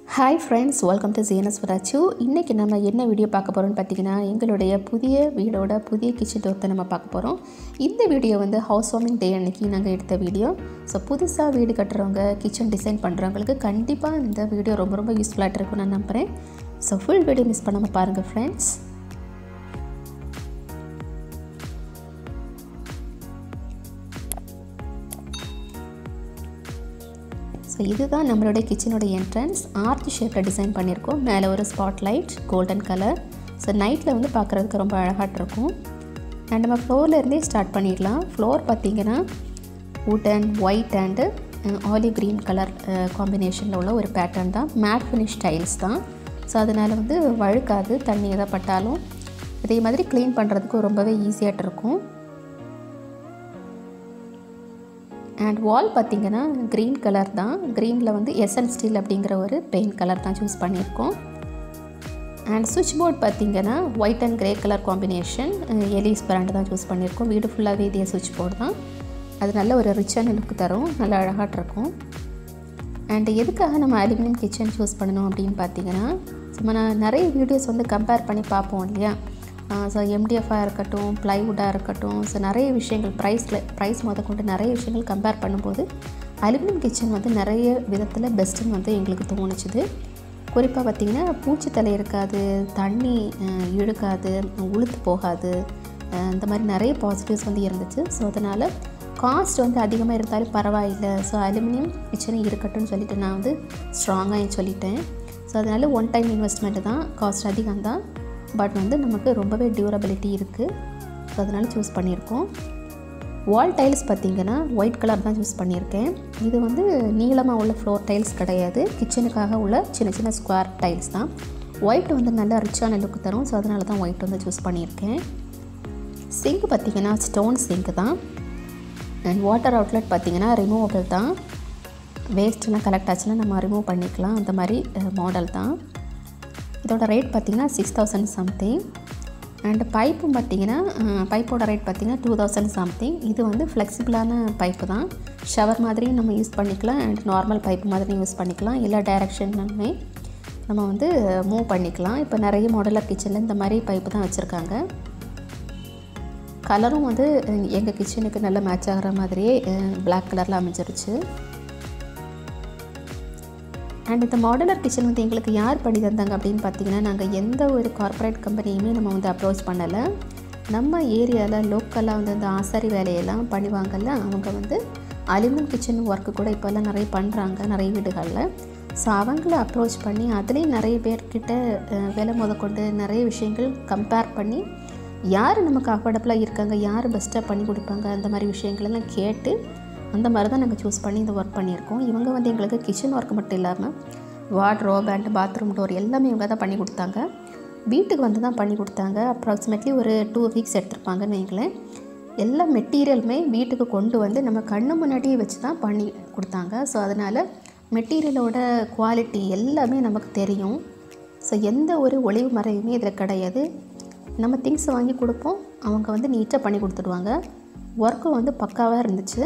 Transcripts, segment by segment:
hi friends welcome to ஜீனஸ் வராச்சு இன்றைக்கி நம்ம என்ன வீடியோ பார்க்க போகிறோம்னு பார்த்தீங்கன்னா எங்களுடைய புதிய வீடோட புதிய கிச்சன் டோர்த்தை நம்ம பார்க்க போகிறோம் இந்த வீடியோ வந்து ஹவுஸ் வார்மிங் டே அன்னைக்கு நாங்கள் எடுத்த வீடியோ ஸோ புதுசாக வீடு கட்டுறவங்க கிச்சன் டிசைன் பண்ணுறவங்களுக்கு கண்டிப்பாக இந்த வீடியோ ரொம்ப ரொம்ப யூஸ்ஃபுல்லாக இருக்கும்னு நான் நம்புகிறேன் ஸோ ஃபுல் வீடியோ மிஸ் பண்ணாமல் பாருங்கள் ஃப்ரெண்ட்ஸ் ஸோ இதுதான் நம்மளுடைய கிச்சனோட என்ட்ரன்ஸ் ஆர்ச் ஷேப்பில் டிசைன் பண்ணியிருக்கோம் மேலே ஒரு spot light golden colour so நைட்டில் வந்து பார்க்குறதுக்கு ரொம்ப அழகாக இருக்கும் அண்ட் நம்ம ஃப்ளோரில் இருந்தே ஸ்டார்ட் பண்ணிடலாம் ஃப்ளோர் பார்த்திங்கன்னா wooden white and olive green colour காம்பினேஷனில் உள்ள ஒரு பேட்டர்ன் தான் மேட் ஃபினிஷ் டைல்ஸ் தான் ஸோ அதனால் வந்து வழுக்காது தண்ணி எதாவது பட்டாலும் அதே மாதிரி க்ளீன் பண்ணுறதுக்கு ரொம்பவே ஈஸியாகிட்டு இருக்கும் அண்ட் வால் பார்த்திங்கன்னா க்ரீன் கலர் தான் க்ரீனில் வந்து எஸ்என் ஸ்டீல் அப்படிங்கிற ஒரு பெயிண்ட் கலர் தான் சூஸ் பண்ணியிருக்கோம் அண்ட் சுவிட்ச் போர்ட் பார்த்திங்கன்னா white and grey colour combination எலிஸ் பிராண்டு தான் சூஸ் பண்ணியிருக்கோம் வீடு ஃபுல்லாகவே இதே சுவிட்ச் போர்டு தான் அது நல்ல ஒரு ரிச்சான லுக் தரும் நல்ல அழகாக இருக்கும் அண்ட் எதுக்காக நம்ம அலுமினியம் கிச்சன் சூஸ் பண்ணணும் அப்படின்னு பார்த்தீங்கன்னா சும்மா நான் நிறைய வீடியோஸ் வந்து கம்பேர் பண்ணி பார்ப்போம் இல்லையா ஸோ எம்டிஎஃபாக இருக்கட்டும் ப்ளைவுட்டாக இருக்கட்டும் ஸோ நிறைய விஷயங்கள் ப்ரைஸில் ப்ரைஸ் முத கொண்டு நிறைய விஷயங்கள் கம்பேர் பண்ணும்போது அலுமினியம் கிச்சன் வந்து நிறைய விதத்தில் பெஸ்ட்டுன்னு வந்து எங்களுக்கு தோணுச்சுது குறிப்பாக பார்த்திங்கன்னா பூச்சி தலை இருக்காது தண்ணி இழுக்காது உளுத்து போகாது இந்த மாதிரி நிறைய பாசிட்டிவ்ஸ் வந்து இருந்துச்சு ஸோ அதனால் காஸ்ட் வந்து அதிகமாக இருந்தாலும் பரவாயில்லை ஸோ அலுமினியம் கிச்சனே இருக்கட்டும்னு சொல்லிட்டு நான் வந்து ஸ்ட்ராங்காக சொல்லிட்டேன் ஸோ அதனால் ஒன் டைம் இன்வெஸ்ட்மெண்ட்டு தான் காஸ்ட் அதிகம் தான் பட் வந்து நமக்கு ரொம்பவே டியூரபிலிட்டி இருக்குது ஸோ அதனால் சூஸ் பண்ணியிருக்கோம் வால் டைல்ஸ் பார்த்திங்கன்னா ஒயிட் கலர் தான் சூஸ் பண்ணியிருக்கேன் இது வந்து நீளமாக உள்ள ஃப்ளோர் டைல்ஸ் கிடையாது கிச்சனுக்காக உள்ள சின்ன சின்ன ஸ்கொயர் டைல்ஸ் தான் ஒயிட் வந்து நல்ல ரிச்சான லுக் தரும் ஸோ அதனால தான் ஒயிட் வந்து சூஸ் பண்ணியிருக்கேன் சிங்க் பார்த்திங்கன்னா ஸ்டோன் சிங்க் தான் அண்ட் வாட்டர் அவுட்லெட் பார்த்திங்கன்னா ரிமூவபிள் தான் வேஸ்ட்லாம் கலெக்ட் ஆச்சுன்னா நம்ம ரிமூவ் பண்ணிக்கலாம் அந்த மாதிரி மாடல் தான் இதோட ரேட் பார்த்திங்கன்னா சிக்ஸ் தௌசண்ட் சம்திங் அண்டு பைப்பும் பார்த்திங்கன்னா பைப்போட ரேட் பார்த்திங்கன்னா டூ தௌசண்ட் சம்திங் இது வந்து ஃப்ளெக்சிபிளான பைப்பு தான் ஷவர் மாதிரியும் நம்ம யூஸ் பண்ணிக்கலாம் அண்ட் நார்மல் பைப்பு மாதிரியும் யூஸ் பண்ணிக்கலாம் எல்லா டைரக்ஷன்லுமே நம்ம வந்து மூவ் பண்ணிக்கலாம் இப்போ நிறைய மாடலர் கிச்சனில் இந்த மாதிரி பைப்பு தான் வச்சுருக்காங்க கலரும் வந்து எங்கள் கிச்சனுக்கு நல்ல மேட்ச் ஆகிற மாதிரியே பிளாக் கலரில் அமைஞ்சிருச்சு அண்ட் இந்த மாடலர் கிச்சன் வந்து எங்களுக்கு யார் பண்ணி தந்தாங்க அப்படின்னு பார்த்தீங்கன்னா நாங்கள் எந்த ஒரு கார்ப்பரேட் கம்பெனியுமே நம்ம வந்து அப்ரோச் பண்ணலை நம்ம ஏரியாவில் லோக்கலாக வந்து இந்த ஆசாரி வேலையெல்லாம் பண்ணுவாங்கல்ல அவங்க வந்து அலுமினியம் கிச்சன் ஒர்க்கு கூட இப்போல்லாம் நிறைய பண்ணுறாங்க நிறைய வீடுகளில் ஸோ அவங்கள அப்ரோச் பண்ணி அதுலேயும் நிறைய பேர்கிட்ட விலை முதற்கொண்டு நிறைய விஷயங்கள் கம்பேர் பண்ணி யார் நமக்கு அஃபோர்டபுளாக இருக்காங்க யார் பெஸ்ட்டாக பண்ணி கொடுப்பாங்க அந்த மாதிரி விஷயங்களெல்லாம் கேட்டு அந்த மாதிரி தான் நாங்கள் சூஸ் பண்ணி இந்த ஒர்க் பண்ணியிருக்கோம் இவங்க வந்து எங்களுக்கு கிச்சன் ஒர்க் மட்டும் இல்லாமல் வார்ட்ரோப் அண்ட் பாத்ரூம் டோர் எல்லாமே இவங்க தான் பண்ணி கொடுத்தாங்க வீட்டுக்கு வந்து தான் பண்ணி கொடுத்தாங்க அப்ராக்சிமேட்லி ஒரு டூ வீக்ஸ் எடுத்திருப்பாங்கன்னு வைங்களேன் எல்லா மெட்டீரியலுமே வீட்டுக்கு கொண்டு வந்து நம்ம கண்ணு முன்னாடியே வச்சு தான் பண்ணி கொடுத்தாங்க ஸோ அதனால் மெட்டீரியலோட குவாலிட்டி எல்லாமே நமக்கு தெரியும் ஸோ எந்த ஒரு ஒளிவு மறைவுமே இதில் கிடையாது நம்ம திங்ஸ் வாங்கி கொடுப்போம் அவங்க வந்து நீட்டாக பண்ணி கொடுத்துடுவாங்க ஒர்க்கும் வந்து பக்காவாக இருந்துச்சு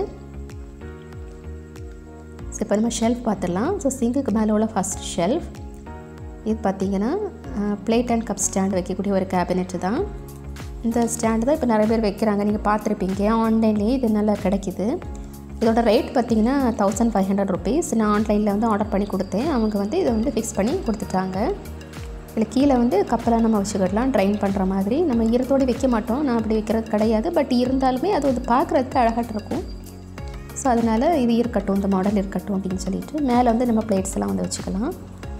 ஸோ இப்போ நம்ம ஷெல்ஃப் பார்த்துடலாம் ஸோ சிங்குக்கு மேலே உள்ள ஃபஸ்ட் ஷெல்ஃப் இது பார்த்திங்கன்னா பிளேட் அண்ட் கப் ஸ்டாண்ட் வைக்கக்கூடிய ஒரு கேபினெட்டு தான் இந்த ஸ்டாண்டு தான் இப்போ நிறைய பேர் வைக்கிறாங்க நீங்கள் பார்த்துருப்பீங்க ஆன்லைன்லேயே இது நல்லா கிடைக்கிது இதோட ரேட் பார்த்திங்கன்னா தௌசண்ட் ஃபைவ் ஹண்ட்ரட் ருபீஸ் நான் ஆன்லைனில் வந்து ஆர்டர் பண்ணி கொடுத்தேன் அவங்க வந்து இதை வந்து ஃபிக்ஸ் பண்ணி கொடுத்துட்டாங்க இதில் கீழே வந்து கப்பலாக நம்ம வச்சுக்கிடலாம் ட்ரைன் பண்ணுற மாதிரி நம்ம ஈரத்தோடு வைக்க மாட்டோம் நான் அப்படி வைக்கிறது கிடையாது பட் இருந்தாலுமே அது வந்து பார்க்குறதுக்கு அழகாக இருக்கும் ஸோ அதனால் இது இருக்கட்டும் இந்த மாடல் இருக்கட்டும் அப்படின்னு சொல்லிட்டு மேலே வந்து நம்ம பிளேட்ஸ் எல்லாம் வந்து வச்சுக்கலாம்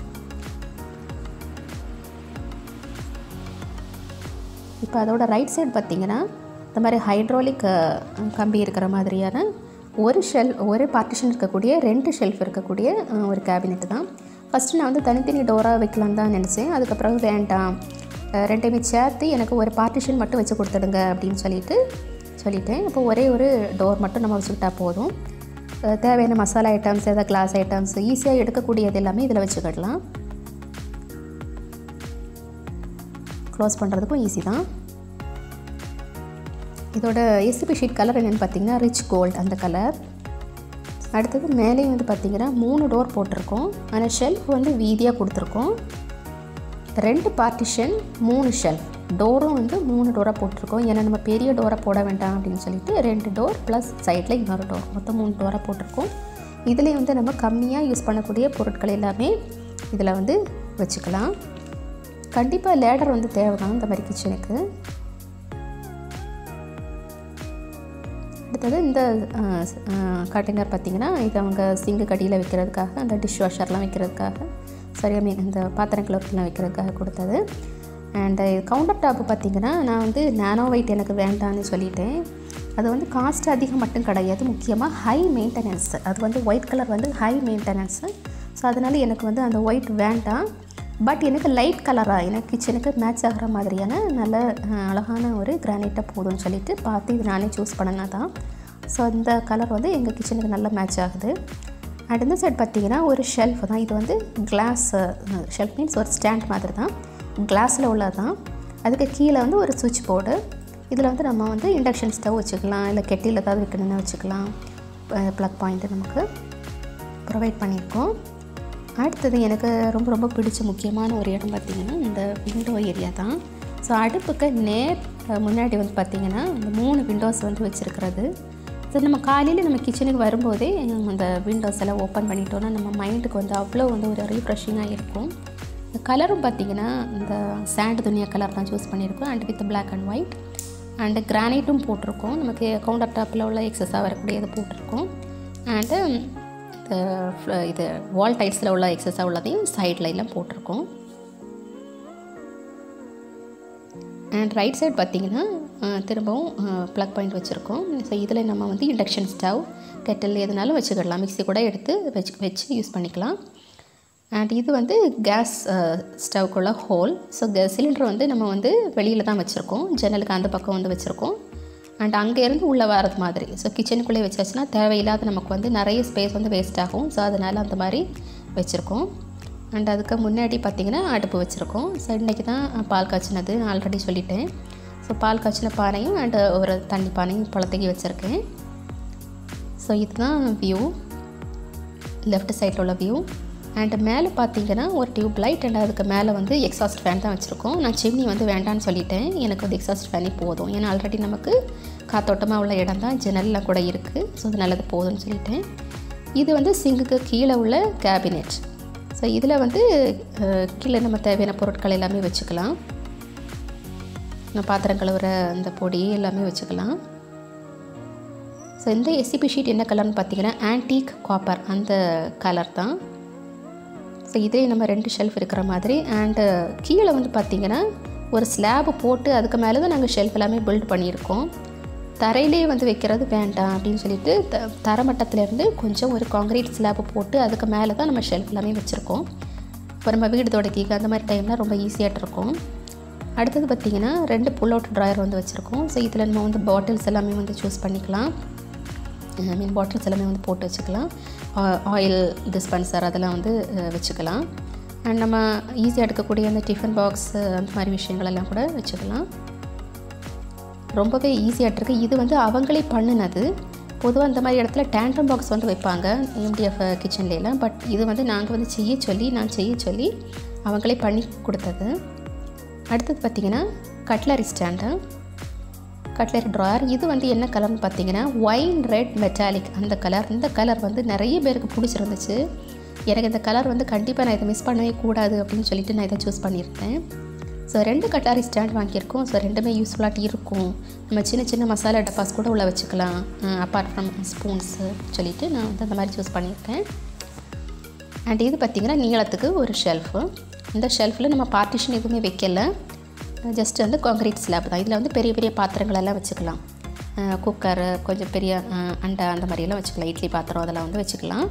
இப்போ அதோட ரைட் சைடு பார்த்திங்கன்னா இந்த மாதிரி ஹைட்ராலிக் கம்பி இருக்கிற மாதிரியான ஒரு ஷெல் ஒரு பார்ட்டிஷன் இருக்கக்கூடிய ரெண்டு ஷெல்ஃப் இருக்கக்கூடிய ஒரு கேபினெட் தான் ஃபஸ்ட்டு நான் வந்து தனித்தனி டோராக வைக்கலான்னு தான் நினச்சேன் அதுக்கப்புறம் வேண்டாம் ரெண்டையுமே சேர்த்து எனக்கு ஒரு பார்ட்டிஷன் மட்டும் வச்சு கொடுத்துடுங்க அப்படின்னு சொல்லிட்டு சொல்லிட்டேன் இப்போ ஒரே ஒரு டோர் மட்டும் நம்ம வச்சுக்கிட்டா போதும் தேவையான மசாலா ஐட்டம்ஸ் ஏதாவது கிளாஸ் ஐட்டம்ஸ் ஈஸியாக எடுக்கக்கூடியது எல்லாமே இதில் வச்சுக்கிடலாம் க்ளோஸ் பண்ணுறதுக்கும் ஈஸி தான் இதோட எஸ்பி ஷீட் கலர் என்னென்னு பார்த்தீங்கன்னா ரிச் கோல்ட் அந்த கலர் அடுத்தது மேலேயும் வந்து பார்த்திங்கன்னா மூணு டோர் போட்டிருக்கோம் ஆனால் ஷெல்ஃப் வந்து வீதியாக கொடுத்துருக்கோம் ரெண்டு பார்ட்டிஷன் மூணு ஷெல்ஃப் டோரும் வந்து மூணு டோராக போட்டிருக்கோம் ஏன்னா நம்ம பெரிய டோராக போட வேண்டாம் அப்படின்னு சொல்லிட்டு ரெண்டு டோர் ப்ளஸ் சைடில் இன்னொரு டோர் மொத்தம் மூணு டோராக போட்டிருக்கோம் இதில் வந்து நம்ம கம்மியாக யூஸ் பண்ணக்கூடிய பொருட்கள் எல்லாமே இதில் வந்து வச்சுக்கலாம் கண்டிப்பாக லேடர் வந்து தேவை தான் இந்த மாதிரி கிச்சனுக்கு அடுத்தது இந்த கண்டெய்னர் பார்த்திங்கன்னா இது அவங்க சிங்கு கடியில் வைக்கிறதுக்காக அந்த டிஷ் வாஷர்லாம் வைக்கிறதுக்காக சரி ஐ மீன் இந்த பாத்திரம் கிளப்புலாம் வைக்கிறதுக்காக கொடுத்தது அண்டு கவுண்டர் டாப்பு பார்த்திங்கன்னா நான் வந்து நானோ ஒயிட் எனக்கு வேண்டான்னு சொல்லிட்டேன் அது வந்து காஸ்ட் அதிகம் மட்டும் கிடையாது முக்கியமாக ஹை மெயின்டெனன்ஸ் அது வந்து ஒயிட் கலர் வந்து ஹை மெயின்டெனன்ஸு ஸோ அதனால் எனக்கு வந்து அந்த ஒயிட் வேண்டாம் பட் எனக்கு லைட் கலராக எனக்கு கிச்சனுக்கு மேட்ச் ஆகிற மாதிரியான நல்ல அஹ், அழகான ஒரு கிரானைட்டாக போதும்னு சொல்லிட்டு பார்த்து இது நானே சூஸ் பண்ணனா தான் ஸோ இந்த கலர் வந்து எங்கள் கிச்சனுக்கு நல்ல மேட்ச் ஆகுது அண்ட் இந்த சைட் பார்த்தீங்கன்னா ஒரு ஷெல்ஃப் தான் இது வந்து கிளாஸ் ஷெல்ஃப் மீன்ஸ் ஒரு ஸ்டாண்ட் மாதிரி தான் கிளாஸில் உள்ளது தான் அதுக்கு கீழே வந்து ஒரு சுவிட்ச் போர்டு இதில் வந்து நம்ம வந்து இண்டக்ஷன் ஸ்டவ் வச்சுக்கலாம் இல்லை கெட்டியில் ஏதாவது வைக்கணும்னு வச்சுக்கலாம் ப்ளக் பாயிண்ட்டு நமக்கு ப்ரொவைட் பண்ணியிருக்கோம் அடுத்தது எனக்கு ரொம்ப ரொம்ப பிடிச்ச முக்கியமான ஒரு இடம் பார்த்திங்கன்னா இந்த விண்டோ ஏரியா தான் ஸோ அடுப்புக்கு நேர் அஹ், முன்னாடி வந்து பார்த்திங்கன்னா இந்த மூணு விண்டோஸ் வந்து வச்சுருக்கிறது ஸோ நம்ம காலையில் நம்ம கிச்சனுக்கு வரும்போதே நம்ம அந்த விண்டோஸ் எல்லாம் ஓப்பன் பண்ணிட்டோன்னா நம்ம மைண்டுக்கு வந்து அவ்வளோ வந்து ஒரு ரீஃப்ரெஷிங்காக இருக்கும் இந்த கலரும் பார்த்திங்கன்னா இந்த சாண்ட் துணியா கலர் தான் சூஸ் பண்ணியிருக்கோம் and with black and white and கிரானைட்டும் போட்டிருக்கோம் நமக்கு கவுண்டர் டாப்பில் உள்ள எக்ஸஸாக வரக்கூடியது போட்டிருக்கோம் அண்டு இந்த ஃப்ள- இது வால் டைல்ஸில் உள்ள எக்ஸஸாக உள்ளதையும் சைடில் எல்லாம் போட்டிருக்கோம் அண்ட் ரைட் சைடு பார்த்தீங்கன்னா அஹ், திரும்பவும் ப்ளக் பாயிண்ட் வச்சுருக்கோம் ஸோ இதில் நம்ம வந்து இண்டக்ஷன் ஸ்டவ் கெட்டில் எதுனாலும் வச்சுக்கிடலாம் மிக்ஸி கூட எடுத்து வச்சு வச்சு யூஸ் பண்ணிக்கலாம் அண்ட் இது வந்து கேஸ் ஸ்டவ்க்குள்ள ஹோல் ஸோ சிலிண்டர் வந்து நம்ம வந்து வெளியில் தான் வச்சுருக்கோம் ஜன்னலுக்கு அந்த பக்கம் வந்து வச்சுருக்கோம் அண்ட் அங்கேருந்து உள்ளே வரது மாதிரி ஸோ கிச்சனுக்குள்ளே வச்சாச்சுன்னா தேவையில்லாத நமக்கு வந்து நிறைய ஸ்பேஸ் வந்து வேஸ்ட் ஆகும் ஸோ அதனால் அந்த மாதிரி வச்சுருக்கோம் அண்ட் அதுக்கு முன்னாடி பார்த்திங்கன்னா அடுப்பு வச்சுருக்கோம் ஸோ இன்றைக்கி தான் பால் காய்ச்சினது நான் ஆல்ரெடி சொல்லிட்டேன் ஸோ பால் காய்ச்சின பானையும் அண்ட் ஒரு தண்ணி பானையும் பழத்தக்கி வச்சுருக்கேன் ஸோ இதுதான் வியூ லெஃப்ட் சைடில் உள்ள வியூ அண்ட் மேலே பார்த்தீங்கன்னா ஒரு டியூப் லைட் அண்ட் அதுக்கு மேலே வந்து எக்ஸாஸ்ட் ஃபேன் தான் வச்சுருக்கோம் நான் சிம்னி வந்து வேண்டான்னு சொல்லிட்டேன் எனக்கு வந்து எக்ஸாஸ்ட் ஃபேனே போதும் ஏன்னா ஆல்ரெடி நமக்கு காத்தோட்டமாக உள்ள இடம் தான் ஜன்னல்லாம் கூட இருக்குது ஸோ அது நல்லது போதும்னு சொல்லிட்டேன் இது வந்து சிங்குக்கு கீழே உள்ள கேபினெட் ஸோ இதில் வந்து அஹ், கீழே நம்ம தேவையான பொருட்கள் எல்லாமே வச்சுக்கலாம் நான் பாத்திரம் கழுவுற அந்த பொடி எல்லாமே வச்சுக்கலாம் ஸோ இந்த எஸ்சிபி ஷீட் என்ன கலர்னு பார்த்தீங்கன்னா ஆன்டீக் காப்பர் அந்த கலர் தான் ஸோ இதே நம்ம ரெண்டு ஷெல்ஃப் இருக்கிற மாதிரி அண்டு கீழே வந்து பார்த்திங்கன்னா ஒரு ஸ்லாப் போட்டு அதுக்கு மேலே தான் நாங்கள் ஷெல்ஃப் எல்லாமே பில்ட் பண்ணியிருக்கோம் தரையிலே வந்து வைக்கிறது வேண்டாம் அப்படின்னு சொல்லிட்டு த தரமட்டத்திலேருந்து கொஞ்சம் ஒரு காங்கிரீட் ஸ்லாப் போட்டு அதுக்கு மேலே தான் நம்ம ஷெல்ஃப் எல்லாமே வச்சுருக்கோம் இப்போ நம்ம வீடு தொடக்கிக்க அந்த மாதிரி டைம்லாம் ரொம்ப ஈஸியாகிட்டு இருக்கும் அடுத்தது பார்த்திங்கன்னா ரெண்டு புல் அவுட் ட்ராயர் வந்து வச்சுருக்கோம் ஸோ இதில் நம்ம வந்து பாட்டில்ஸ் எல்லாமே வந்து சூஸ் பண்ணிக்கலாம் ஐ மீன் பாட்டில்ஸ் எல்லாமே வந்து போட்டு வச்சுக்கலாம் ஆயில் டிஸ்பென்சர் அதெல்லாம் வந்து அஹ், வச்சுக்கலாம் அண்ட் நம்ம ஈஸியாக எடுக்கக்கூடிய அந்த டிஃபன் பாக்ஸ் அந்த மாதிரி விஷயங்கள் எல்லாம் கூட வச்சுக்கலாம் ரொம்பவே ஈஸியாக இருக்கு இது வந்து அவங்களே பண்ணினது பொதுவாக இந்த மாதிரி இடத்துல டேண்ட்ரம் பாக்ஸ் வந்து வைப்பாங்க எம்டிஎஃப் கிச்சன்லாம் பட் இது வந்து நாங்கள் வந்து செய்ய சொல்லி நான் செய்ய சொல்லி அவங்களே பண்ணி கொடுத்தது அடுத்தது பார்த்திங்கன்னா கட்லரி ஸ்டாண்டு கட்லரி ட்ராயர் இது வந்து என்ன கலர்னு பார்த்தீங்கன்னா ஒயின் ரெட் மெட்டாலிக் அந்த கலர் இந்த கலர் வந்து நிறைய பேருக்கு பிடிச்சிருந்துச்சு எனக்கு இந்த கலர் வந்து கண்டிப்பாக நான் இதை மிஸ் பண்ணவே கூடாது அப்படின்னு சொல்லிட்டு நான் இதை சூஸ் பண்ணியிருந்தேன் ஸோ ரெண்டு கட்டாரி ஸ்டாண்ட் வாங்கியிருக்கோம் ஸோ ரெண்டுமே யூஸ்ஃபுல்லாக இருக்கும் நம்ம சின்ன சின்ன மசாலா டப்பாஸ் கூட உள்ள வச்சுக்கலாம் அப்பார்ட் ஃப்ரம் ஸ்பூன்ஸு சொல்லிட்டு நான் வந்து அந்த மாதிரி சூஸ் பண்ணியிருக்கேன் அண்ட் இது பார்த்திங்கன்னா நீளத்துக்கு ஒரு ஷெல்ஃபு இந்த ஷெல்ஃபில் நம்ம பார்ட்டிஷன் எதுவுமே வைக்கல ஜஸ்ட் வந்து காங்கிரீட் ஸ்லாப் தான் இதில் வந்து பெரிய பெரிய பாத்திரங்கள் எல்லாம் வச்சுக்கலாம் குக்கரு கொஞ்சம் பெரிய அஹ், அண்டை அந்த மாதிரியெல்லாம் வச்சுக்கலாம் இட்லி பாத்திரம் அதெல்லாம் வந்து வச்சுக்கலாம்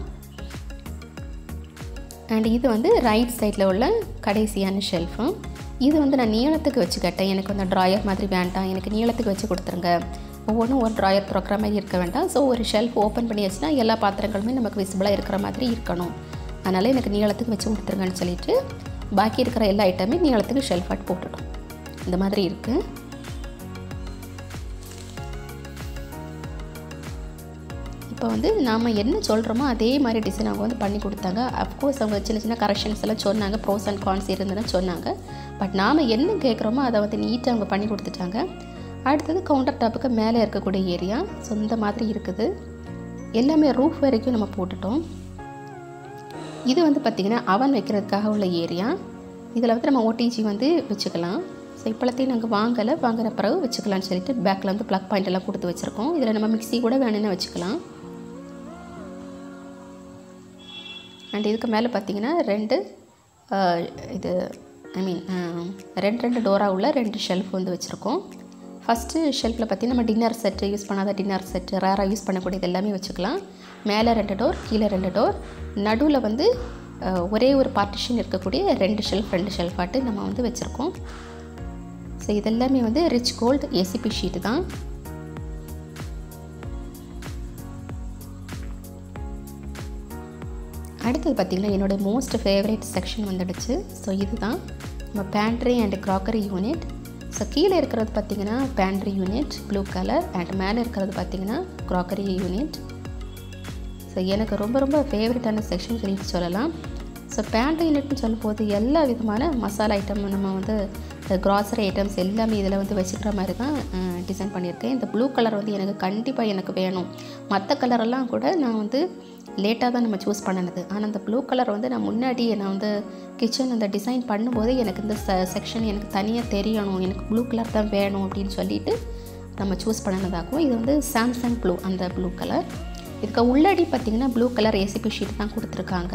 அண்ட் இது வந்து ரைட் சைடில் உள்ள கடைசியான ஷெல்ஃபு இது வந்து நான் நீளத்துக்கு வச்சு கேட்டேன் எனக்கு வந்து ட்ராயர் மாதிரி வேண்டாம் எனக்கு நீளத்துக்கு வச்சு கொடுத்துருங்க ஒவ்வொன்றும் ஒரு ட்ராயர் திறக்கிற மாதிரி இருக்க வேண்டாம் ஸோ ஒரு ஷெல்ஃப் ஓப்பன் பண்ணி வச்சுனா எல்லா பாத்திரங்களுமே நமக்கு விசிபிளாக இருக்கிற மாதிரி இருக்கணும் அதனால் எனக்கு நீளத்துக்கு வச்சு கொடுத்துருங்கன்னு சொல்லிட்டு பாக்கி இருக்கிற எல்லா ஐட்டமே நீளத்துக்கு ஷெல்ஃப் ஆட் போட்டுட்டோம் இந்த மாதிரி இருக்குது இப்போ வந்து நாம் என்ன சொல்கிறோமோ அதே மாதிரி டிசைன் அவங்க வந்து பண்ணி கொடுத்தாங்க அஃப்கோர்ஸ் அவங்க சின்ன சின்ன கரெக்ஷன்ஸ் எல்லாம் சொன்னாங்க ப்ரோஸ் அண்ட் கான்ஸ் இருந்ததுன்னு சொன்னாங்க பட் நாம் என்ன கேட்குறோமோ அதை வந்து நீட்டாக அவங்க பண்ணி கொடுத்துட்டாங்க அடுத்தது கவுண்டர் டாப்புக்கு மேலே இருக்கக்கூடிய ஏரியா ஸோ இந்த மாதிரி இருக்குது எல்லாமே ரூஃப் வரைக்கும் நம்ம போட்டுட்டோம் இது வந்து பார்த்திங்கன்னா அவன் வைக்கிறதுக்காக உள்ள ஏரியா இதில் வந்து நம்ம ஓடிஜி வந்து வச்சுக்கலாம் ஸோ இப்போலத்தையும் நாங்கள் வாங்கலை வாங்கின பிறகு வச்சுக்கலாம்னு சொல்லிட்டு பேக்கில் வந்து ப்ளக் பாயிண்ட் எல்லாம் கொடுத்து வச்சுருக்கோம் இதில் நம்ம மிக்ஸி கூட வேணும்னு வச்சுக்கலாம் அண்ட் இதுக்கு மேலே பார்த்தீங்கன்னா ரெண்டு ஆஹ், இது ஐ மீன் ரெண்டு ரெண்டு டோரா உள்ள ரெண்டு ஷெல்ஃப் வந்து வச்சுருக்கோம் ஃபஸ்ட்டு ஷெல்ஃபில் பார்த்தீங்கன்னா நம்ம டின்னர் செட்டு யூஸ் பண்ணாத டின்னர் செட்டு ரேராக யூஸ் பண்ணக்கூடியது எல்லாமே வச்சுக்கலாம் மேலே ரெண்டு டோர் கீழே ரெண்டு டோர் நடுவில் வந்து ஆஹ், ஒரே ஒரு பார்ட்டிஷன் இருக்கக்கூடிய ரெண்டு ஷெல்ஃப் ரெண்டு ஷெல்ஃபாட்டு நம்ம வந்து வச்சுருக்கோம் ஸோ இதெல்லாமே வந்து ரிச் கோல்டு ஏசிபி ஷீட்டு தான் அடுத்தது பார்த்திங்கன்னா என்னோடய மோஸ்ட் ஃபேவரட் செக்ஷன் வந்துடுச்சு ஸோ இதுதான் நம்ம pantry and crockery unit so கீழே இருக்கிறது பார்த்திங்கன்னா pantry unit blue colour and மேலே இருக்கிறது பார்த்திங்கன்னா க்ராக்கரி யூனிட் ஸோ எனக்கு ரொம்ப ரொம்ப ஃபேவரட்டான செக்ஷன் சொல்லிட்டு சொல்லலாம் ஸோ பேண்ட் யூனிட்னு சொல்லும்போது எல்லா விதமான மசாலா ஐட்டம் நம்ம வந்து க்ராசரி ஐட்டம்ஸ் எல்லாமே இதில் வந்து வச்சுக்கிற மாதிரி தான் டிசைன் பண்ணியிருக்கேன் இந்த ப்ளூ கலர் வந்து எனக்கு கண்டிப்பாக எனக்கு வேணும் மற்ற கலரெல்லாம் கூட நான் வந்து லேட்டாக தான் நம்ம சூஸ் பண்ணினது ஆனால் அந்த ப்ளூ கலர் வந்து நான் முன்னாடியே நான் வந்து கிச்சன் அந்த டிசைன் பண்ணும்போதே எனக்கு இந்த செக்ஷன் எனக்கு தனியாக தெரியணும் எனக்கு ப்ளூ கலர் தான் வேணும் அப்படின்னு சொல்லிட்டு நம்ம சூஸ் பண்ணினதாகும் இது வந்து சாம்சங் ப்ளூ அந்த ப்ளூ கலர் இதுக்கு உள்ளடி பார்த்திங்கன்னா ப்ளூ கலர் ஏசிபி ஷீட் தான் கொடுத்துருக்காங்க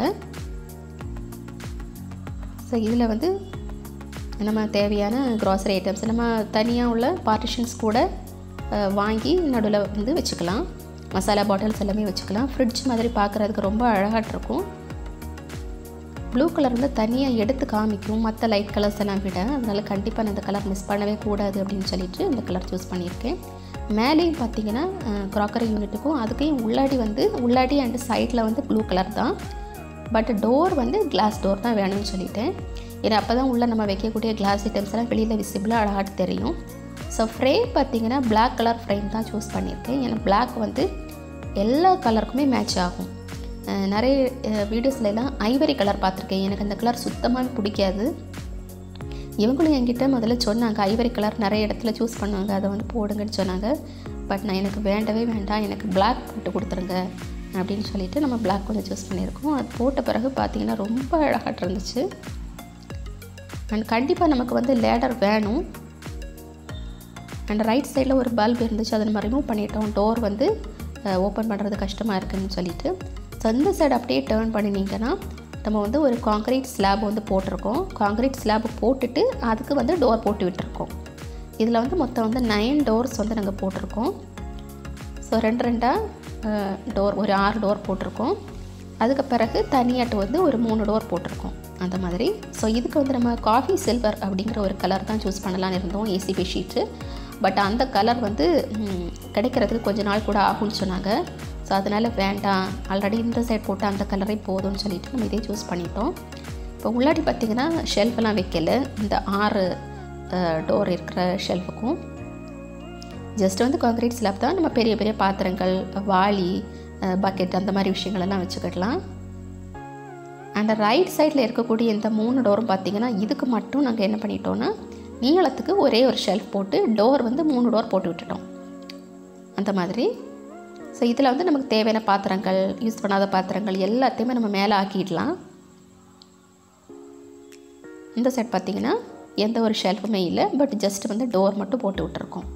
ஸோ இதில் வந்து நம்ம தேவையான க்ராசரி ஐட்டம்ஸ் நம்ம தனியாக உள்ள பார்ட்டிஷன்ஸ் கூட அஹ், வாங்கி நடுவில் வந்து வச்சுக்கலாம் மசாலா பாட்டில்ஸ் எல்லாமே வச்சுக்கலாம் ஃப்ரிட்ஜ் மாதிரி பார்க்குறதுக்கு ரொம்ப அழகாக இருக்கும் ப்ளூ கலர் வந்து தனியாக எடுத்து காமிக்கும் மற்ற லைட் கலர்ஸ் எல்லாம் விட அதனால் கண்டிப்பாக நான் இந்த கலர் மிஸ் பண்ணவே கூடாது அப்படின்னு சொல்லிட்டு இந்த கலர் சூஸ் பண்ணியிருக்கேன் மேலேயும் பார்த்தீங்கன்னா க்ராக்கரி யூனிட்டுக்கும் அதுக்கையும் உள்ளாடி வந்து உள்ளாடி அண்டு சைடில் வந்து ப்ளூ கலர் தான் பட் டோர் வந்து கிளாஸ் டோர் தான் வேணும்னு சொல்லிட்டேன் ஏன்னா அப்போ தான் உள்ளே நம்ம வைக்கக்கூடிய கிளாஸ் ஐட்டம்ஸ் எல்லாம் வெளியில் விசிபிளாக அழகாக தெரியும் ஸோ ஃப்ரேம் பார்த்தீங்கன்னா Black கலர் ஃப்ரேம் தான் சூஸ் பண்ணியிருக்கேன் ஏன்னா Black வந்து எல்லா கலருக்குமே மேட்ச் ஆகும் அஹ் நிறைய வீடியோஸ்ல எல்லாம் ஐவரி கலர் பார்த்துருக்கேன் எனக்கு அந்த கலர் சுத்தமாக பிடிக்காது இவங்களும் என்கிட்ட முதல்ல சொன்னாங்க ஐவரி கலர் நிறைய இடத்துல சூஸ் பண்ணுவாங்க அதை வந்து போடுங்கன்னு சொன்னாங்க பட் நான் எனக்கு வேண்டவே வேண்டாம் எனக்கு Black போட்டு கொடுத்துருங்க அப்படின்னு சொல்லிட்டு நம்ம Black கொஞ்சம் சூஸ் பண்ணியிருக்கோம் அது போட்ட பிறகு பார்த்தீங்கன்னா ரொம்ப அழகாட்டு இருந்துச்சு அண்ட் கண்டிப்பாக நமக்கு வந்து லேடர் வேணும் அண்ட் ரைட் சைடில் ஒரு பல்ப் இருந்துச்சு அதை நம்ம ரிமூவ் பண்ணிட்டோம் டோர் வந்து ஓப்பன் பண்ணுறது கஷ்டமாக இருக்குன்னு சொல்லிட்டு ஸோ இந்த சைடு அப்படியே டேர்ன் பண்ணினீங்கன்னா நம்ம வந்து ஒரு காங்க்ரீட் ஸ்லாப் வந்து போட்டிருக்கோம் காங்க்ரீட் ஸ்லாப் போட்டுட்டு அதுக்கு வந்து டோர் போட்டு விட்டுருக்கோம் இதில் வந்து மொத்தம் வந்து நைன் டோர்ஸ் வந்து நாங்கள் போட்டிருக்கோம் ஸோ ரெண்டு ரெண்டாக டோர் ஒரு ஆறு டோர் போட்டிருக்கோம் அதுக்கு பிறகு தனியாட்டு வந்து ஒரு மூணு டோர் போட்டிருக்கோம் அந்த மாதிரி ஸோ இதுக்கு வந்து நம்ம காஃபி சில்வர் அப்படிங்கிற ஒரு கலர் தான் சூஸ் பண்ணலான்னு இருந்தோம் ஏசிபி ஷீட்டு பட் அந்த கலர் வந்து ம், கிடைக்கிறதுக்கு கொஞ்ச நாள் கூட ஆகும்னு சொன்னாங்க ஸோ அதனால் வேண்டாம் ஆல்ரெடி இந்த சைட் போட்டு அந்த கலரே போதும்னு சொல்லிட்டு நம்ம இதே சூஸ் பண்ணிட்டோம் இப்போ உள்ளாடி பார்த்திங்கன்னா ஷெல்ஃபெல்லாம் வைக்கல இந்த ஆறு டோர் இருக்கிற ஷெல்ஃபுக்கும் ஜஸ்ட் வந்து கான்க்ரீட் ஸ்லாப் தான் நம்ம பெரிய பெரிய பாத்திரங்கள் வாளி பக்கெட் அந்த மாதிரி விஷயங்களெல்லாம் வச்சுக்கிடலாம் அந்த ரைட் சைடில் இருக்கக்கூடிய இந்த மூணு டோரும் பார்த்தீங்கன்னா இதுக்கு மட்டும் நாங்கள் என்ன பண்ணிட்டோன்னா நீளத்துக்கு ஒரே ஒரு ஷெல்ஃப் போட்டு டோர் வந்து மூணு டோர் போட்டு விட்டுட்டோம் அந்த மாதிரி ஸோ இதில் வந்து நமக்கு தேவையான பாத்திரங்கள் யூஸ் பண்ணாத பாத்திரங்கள் எல்லாத்தையுமே நம்ம மேலே ஆக்கிடலாம் இந்த சைட் பார்த்தீங்கன்னா எந்த ஒரு ஷெல்ஃபுமே இல்லை பட் ஜஸ்ட் வந்து டோர் மட்டும் போட்டு விட்டுருக்கோம்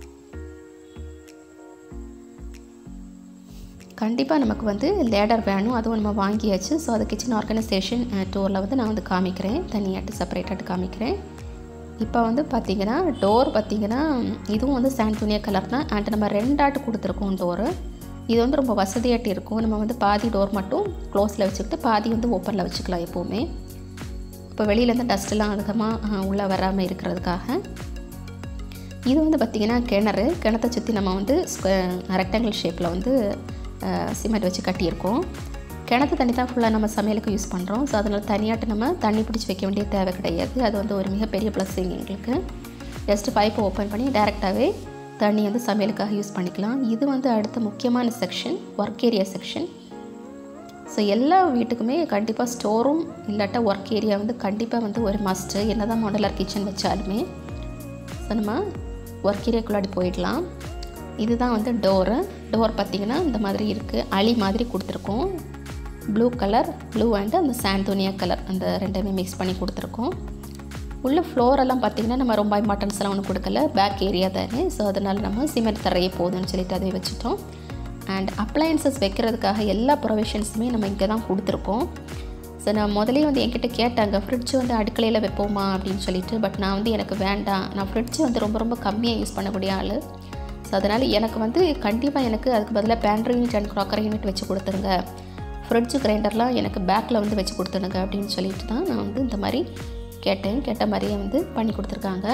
கண்டிப்பாக நமக்கு வந்து லேடர் வேணும் அதுவும் நம்ம வாங்கியாச்சு ஸோ அது கிச்சன் ஆர்கனைசேஷன் டூரில் வந்து நான் வந்து காமிக்கிறேன் தனியாட்டு செப்பரேட்டாட்டு காமிக்கிறேன் இப்போ வந்து பார்த்திங்கன்னா டோர் பார்த்திங்கன்னா இதுவும் வந்து சாண்டோனியா கலர் தான் அண்ட் நம்ம ரெண்டாட்டு கொடுத்துருக்கோம் டோரு இது வந்து ரொம்ப வசதியாட்டு இருக்கும் நம்ம வந்து பாதி டோர் மட்டும் க்ளோஸில் வச்சுக்கிட்டு பாதி வந்து ஓப்பனில் வச்சுக்கலாம் எப்போவுமே இப்போ வெளியிலேருந்து டஸ்ட்டெல்லாம் அதிகமாக உள்ளே வராமல் இருக்கிறதுக்காக இது வந்து பார்த்திங்கன்னா கிணறு கிணத்தை சுற்றி நம்ம வந்து ரெக்டாங்கிள் ஷேப்பில் வந்து சிமெண்ட் வச்சு கட்டியிருக்கோம் கிணத்து தண்ணி தான் ஃபுல்லாக நம்ம சமையலுக்கு யூஸ் பண்ணுறோம் ஸோ அதனால் தனியாட்டு நம்ம தண்ணி பிடிச்சி வைக்க வேண்டிய தேவை கிடையாது அது வந்து ஒரு மிகப்பெரிய ப்ளஸ்ஸிங் எங்களுக்கு ஜஸ்ட்டு பைப்பை ஓப்பன் பண்ணி டேரெக்டாகவே தண்ணி வந்து சமையலுக்காக யூஸ் பண்ணிக்கலாம் இது வந்து அடுத்த முக்கியமான section work area section so எல்லா வீட்டுக்குமே கண்டிப்பாக ஸ்டோரும் இல்லாட்டா ஒர்க் ஏரியா வந்து கண்டிப்பாக வந்து ஒரு மஸ்ட்டு என்ன தான் மாடலர் கிச்சன் வச்சாலுமே ஸோ நம்ம ஒர்க் ஏரியாக்குள்ளாடி போயிடலாம் இதுதான் வந்து டோரு டோர் பார்த்திங்கன்னா இந்த மாதிரி இருக்குது அழி மாதிரி கொடுத்துருக்கோம் ப்ளூ கலர் ப்ளூ அண்டு அந்த சாந்தோனியா கலர் அந்த ரெண்டுமே மிக்ஸ் பண்ணி கொடுத்துருக்கோம் உள்ள ஃப்ளோரெல்லாம் பார்த்திங்கன்னா நம்ம ரொம்ப இம்பார்ட்டன்ஸ்லாம் ஒன்றும் கொடுக்கல பேக் ஏரியா தானே ஸோ அதனால் நம்ம சிமெண்ட் தரையே போதும்னு சொல்லிட்டு அதை வச்சுட்டோம் அண்ட் அப்ளையன்சஸ் வைக்கிறதுக்காக எல்லா ப்ரொவிஷன்ஸுமே நம்ம இங்கே தான் கொடுத்துருக்கோம் ஸோ நான் முதலே வந்து என்கிட்ட கேட்டாங்க ஃப்ரிட்ஜ் வந்து அடுக்கலையில் வைப்போமா அப்படின்னு சொல்லிட்டு பட் நான் வந்து எனக்கு வேண்டாம் நான் ஃப்ரிட்ஜ் வந்து ரொம்ப ரொம்ப கம்மியாக யூஸ் பண்ணக்கூடிய ஆள் ஸோ அதனால் எனக்கு வந்து கண்டிப்பாக எனக்கு அதுக்கு பதிலாக pantry unit and crockery unit வச்சு கொடுத்துருங்க ஃப்ரிட்ஜ் கிரைண்டர்லாம் எனக்கு பேக்கில் வந்து வச்சு கொடுத்துருங்க அப்படின்னு சொல்லிட்டு தான் நான் வந்து இந்த மாதிரி கேட்டேன் கேட்ட மாதிரியே வந்து பண்ணி கொடுத்துருக்காங்க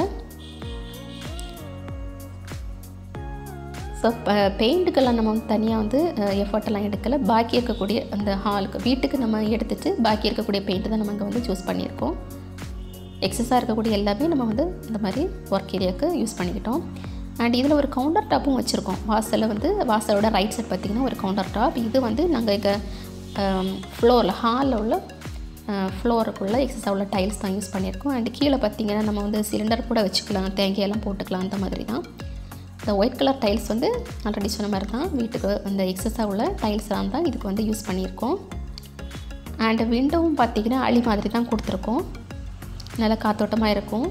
ஸோ பெயிண்ட்டுக்கெல்லாம் நம்ம வந்து தனியாக வந்து எஃபர்ட்டெல்லாம் எடுக்கலை பாக்கி இருக்கக்கூடிய அந்த ஹாலுக்கு வீட்டுக்கு நம்ம எடுத்துகிட்டு பாக்கி இருக்கக்கூடிய பெயிண்ட் தான் நம்ம இங்கே வந்து சூஸ் பண்ணியிருக்கோம் எக்ஸஸாக இருக்கக்கூடிய எல்லாமே நம்ம வந்து இந்த மாதிரி ஒர்க் ஏரியாவுக்கு யூஸ் பண்ணிக்கிட்டோம் அண்ட் இதில் ஒரு கவுண்டர் டாப்பும் வச்சுருக்கோம் வாசலில் வந்து வாசலோட ரைட் சைட் பார்த்திங்கன்னா ஒரு கவுண்டர் டாப் இது வந்து நாங்கள் இங்கே ஃப்ளோரில் ஹாலில் உள்ள ஃப்ளோருக்குள்ளே எக்ஸஸாக உள்ள டைல்ஸ் தான் யூஸ் பண்ணியிருக்கோம் அண்ட் கீழே பார்த்திங்கன்னா நம்ம வந்து சிலிண்டர் கூட வச்சுக்கலாம் தேங்காயெல்லாம் போட்டுக்கலாம் அந்த மாதிரி தான் இந்த ஒயிட் கலர் டைல்ஸ் வந்து ஆல்ரெடி சொன்ன மாதிரி தான் வீட்டுக்கு அந்த எக்ஸஸாக உள்ள டைல்ஸ்லாம் தான் இதுக்கு வந்து யூஸ் பண்ணியிருக்கோம் அண்ட் விண்டோவும் பார்த்திங்கன்னா அழி மாதிரி தான் கொடுத்துருக்கோம் நல்லா காத்தோட்டமாக இருக்கும்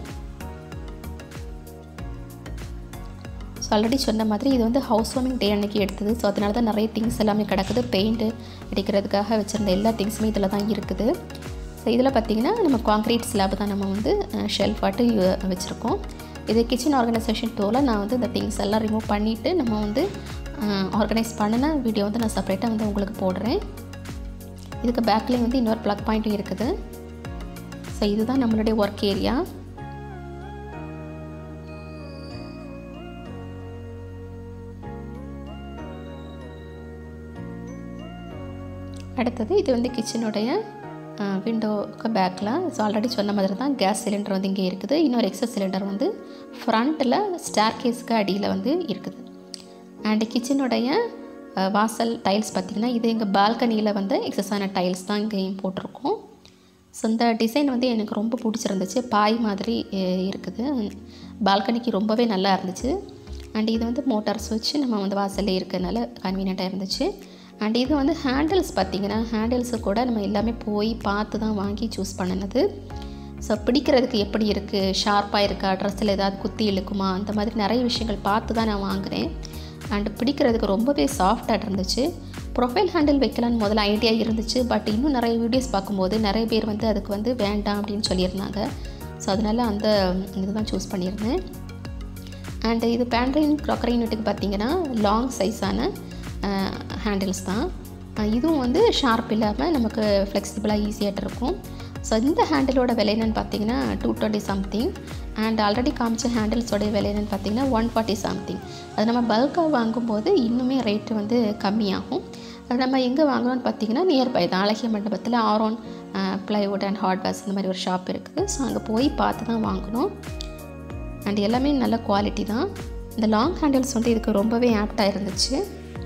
ஸோ ஆல்ரெடி சொன்ன மாதிரி இது வந்து ஹவுஸ் வார்மிங் டே அன்னைக்கு எடுத்தது ஸோ அதனால தான் நிறைய திங்ஸ் எல்லாமே கிடக்குது பெயிண்ட்டு அடிக்கிறதுக்காக வச்சுருந்த எல்லா திங்ஸுமே இதில் தான் இருக்குது ஸோ இதில் பார்த்திங்கன்னா நம்ம காங்க்ரீட் ஸ்லாப் தான் நம்ம வந்து ஷெல்ஃப் ஆட்டு வச்சுருக்கோம் இது கிச்சன் ஆர்கனைசேஷன் டூவில் நான் வந்து இந்த திங்ஸ் எல்லாம் ரிமூவ் பண்ணிவிட்டு நம்ம வந்து ஆர்கனைஸ் பண்ணின வீடியோ வந்து நான் செப்பரேட்டாக வந்து உங்களுக்கு போடுறேன் இதுக்கு பேக்லேயும் வந்து இன்னொரு ப்ளக் பாயிண்ட்டும் இருக்குது ஸோ இதுதான் நம்மளுடைய ஒர்க் ஏரியா அடுத்தது இது வந்து கிச்சனுடைய விண்டோக்கு பேக்கில் ஸோ ஆல்ரெடி சொன்ன மாதிரி தான் கேஸ் சிலிண்டர் வந்து இங்கே இருக்குது இன்னொரு எக்ஸஸ் சிலிண்டர் வந்து ஃப்ரண்ட்டில் ஸ்டார் கேஸ்க்கு அடியில் வந்து இருக்குது அண்டு கிச்சனுடைய வாசல் டைல்ஸ் பார்த்திங்கன்னா இது எங்கள் பால்கனியில் வந்து எக்ஸஸான டைல்ஸ் தான் இங்கேயும் போட்டிருக்கோம் ஸோ இந்த டிசைன் வந்து எனக்கு ரொம்ப பிடிச்சிருந்துச்சு பாய் மாதிரி இருக்குது பால்கனிக்கு ரொம்பவே நல்லா இருந்துச்சு அண்ட் இது வந்து மோட்டார் சுவிட்ச் நம்ம வந்து வாசல்லே இருக்கிறதுனால கன்வீனியண்ட்டாக இருந்துச்சு அண்ட் இது வந்து ஹேண்டில்ஸ் பார்த்திங்கன்னா ஹேண்டில்ஸு கூட நம்ம எல்லாமே போய் பார்த்து தான் வாங்கி சூஸ் பண்ணினது ஸோ பிடிக்கிறதுக்கு எப்படி இருக்குது ஷார்ப்பாக இருக்கா ட்ரெஸ்ஸில் ஏதாவது குத்தி இழுக்குமா அந்த மாதிரி நிறைய விஷயங்கள் பார்த்து தான் நான் வாங்குகிறேன் அண்ட் பிடிக்கிறதுக்கு ரொம்பவே சாஃப்டாக இருந்துச்சு ப்ரொஃபைல் ஹேண்டில் வைக்கலான்னு முதல்ல ஐடியா இருந்துச்சு பட் இன்னும் நிறைய வீடியோஸ் பார்க்கும்போது நிறைய பேர் வந்து அதுக்கு வந்து வேண்டாம் அப்படின்னு சொல்லியிருந்தாங்க ஸோ அதனால் அந்த இதுதான் சூஸ் பண்ணியிருந்தேன் அண்ட் இது பேண்ட்ரின் க்ராக்கரி யூனிட்டுக்கு பார்த்திங்கன்னா லாங் சைஸான ஹேண்டில்ஸ் தான் இதுவும் வந்து ஷார்ப் இல்லாமல் நமக்கு ஃப்ளெக்சிபிளாக ஈஸியாக இருக்கும் ஸோ இந்த ஹேண்டிலோட விலை என்னென்னு பார்த்தீங்கன்னா two twenty something and already காமிச்ச ஹேண்டில்ஸோடைய விலை என்னென்னு பார்த்தீங்கன்னா ஒன் ஃபார்ட்டி சம்திங் அது நம்ம பல்காக வாங்கும்போது இன்னுமே ரேட்டு வந்து கம்மியாகும் அது நம்ம எங்கே வாங்கணும்னு பார்த்தீங்கன்னா நியர்பை தான் அழகிய மண்டபத்தில் ஆரோன் ப்ளைவுட் அண்ட் ஹார்ட்வேர்ஸ் இந்த மாதிரி ஒரு ஷாப் இருக்குது ஸோ அங்கே போய் பார்த்து தான் வாங்கணும் அண்ட் எல்லாமே நல்ல குவாலிட்டி தான் இந்த லாங் ஹேண்டில்ஸ் வந்து இதுக்கு ரொம்பவே ஆப்டாக இருந்துச்சு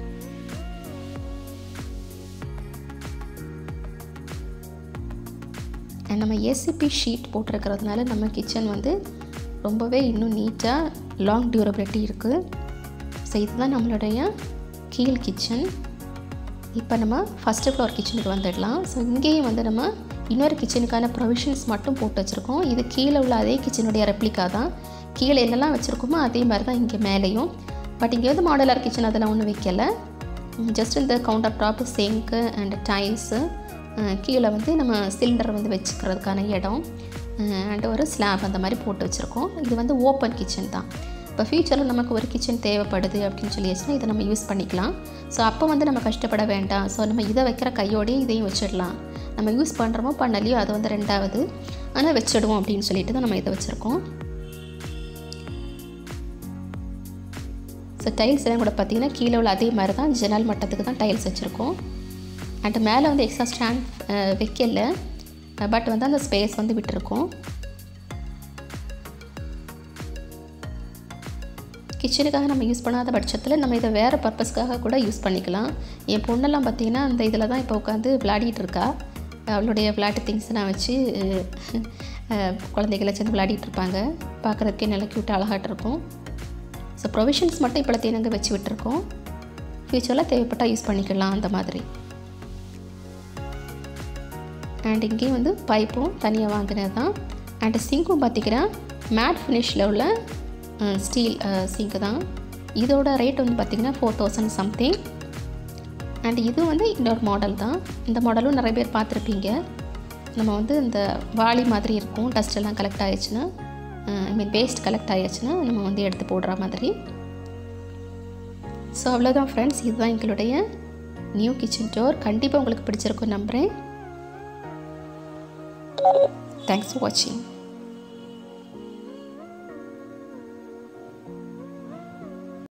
அண்ட் நம்ம ஏசிபி ஷீட் போட்டிருக்கிறதுனால நம்ம கிச்சன் வந்து ரொம்பவே இன்னும் நீட்டாக லாங் டியூரபிலிட்டி இருக்குது ஸோ இதுதான் நம்மளுடைய கீழ் கிச்சன் இப்போ நம்ம ஃபஸ்ட்டு ஃப்ளோர் கிச்சனுக்கு வந்துடலாம் ஸோ இங்கேயும் வந்து நம்ம இன்னொரு கிச்சனுக்கான ப்ரொவிஷன்ஸ் மட்டும் போட்டு வச்சுருக்கோம் இது கீழே உள்ள அதே கிச்சனுடைய ரெப்ளிகா தான் கீழே என்னெல்லாம் வச்சுருக்கோமோ அதே மாதிரி தான் இங்கே மேலேயும் பட் இங்கே வந்து மாடலர் கிச்சன் அதெல்லாம் ஒன்றும் வைக்கலை ஜஸ்ட் இந்த counter top sink and tiles கீழே வந்து நம்ம சிலிண்டர் வந்து வச்சுக்கிறதுக்கான இடம் அண்ட் ஒரு ஸ்லாப் அந்த மாதிரி போட்டு வச்சுருக்கோம் இது வந்து ஓப்பன் கிச்சன் தான் இப்போ ஃப்யூச்சரில் நமக்கு ஒரு கிச்சன் தேவைப்படுது அப்படின்னு சொல்லியாச்சுன்னா இதை நம்ம யூஸ் பண்ணிக்கலாம் ஸோ அப்போ வந்து நம்ம கஷ்டப்பட வேண்டாம் ஸோ நம்ம இதை வைக்கிற கையோடையே இதையும் வச்சிடலாம் நம்ம யூஸ் பண்ணுறோமோ பண்ணலையோ அது வந்து ரெண்டாவது ஆனால் வச்சிடுவோம் அப்படின்னு சொல்லிட்டு தான் நம்ம இதை வச்சுருக்கோம் ஸோ டைல்ஸ் எல்லாம் கூட பார்த்திங்கன்னா கீழே உள்ள அதே மாதிரி தான் ஜன்னல் மட்டத்துக்கு தான் டைல்ஸ் வச்சுருக்கோம் அண்ட் மேலே வந்து எக்ஸ்ட்ரா ஸ்டாண்ட் வைக்கல பட் வந்து அந்த ஸ்பேஸ் வந்து விட்டுருக்கோம் கிச்சனுக்காக நம்ம யூஸ் பண்ணாத பட்சத்தில் நம்ம இதை வேறு பர்பஸ்க்காக கூட யூஸ் பண்ணிக்கலாம் என் பொண்ணெல்லாம் பார்த்திங்கன்னா அந்த இதில் தான் இப்போ உட்காந்து விளையாடிட்டு இருக்கா அவளுடைய விளையாட்டு திங்ஸ்லாம் வச்சு அஹ், குழந்தைகளை சேர்ந்து விளையாடிட்டு இருப்பாங்க பார்க்குறதுக்கே நல்லா க்யூட்டாக அழகாட்டு இருக்கும் ஸோ ப்ரொவிஷன்ஸ் மட்டும் இப்போத்தையும் நாங்கள் வச்சு விட்டுருக்கோம் ஃப்யூச்சரில் தேவைப்பட்டால் யூஸ் பண்ணிக்கலாம் அந்த மாதிரி அண்ட் இங்கேயும் வந்து பைப்பும் தனியாக வாங்கினது தான் அண்ட் சிங்க்கும் பார்த்திங்கன்னா மேட் ஃபினிஷில் உள்ள ஸ்டீல் சிங்க்கு தான் இதோட ரேட் வந்து பார்த்திங்கன்னா ஃபோர் தௌசண்ட் சம்திங் அண்ட் இது வந்து இன்னொரு மாடல் தான் இந்த மாடலும் நிறைய பேர் பார்த்துருப்பீங்க நம்ம வந்து இந்த வாளி மாதிரி இருக்கும் டஸ்ட் எல்லாம் கலெக்ட் ஆயிடுச்சுன்னா ஐ மீன் வேஸ்ட் கலெக்ட் ஆயிடுச்சுன்னா நம்ம வந்து எடுத்து போடுற மாதிரி ஸோ அவ்வளோதான் ஃப்ரெண்ட்ஸ் இதுதான் எங்களுடைய நியூ கிச்சன் டோர் கண்டிப்பாக உங்களுக்கு பிடிச்சிருக்கும் நம்புகிறேன் தேங்க்ஸ் ஃபார் வாட்சிங்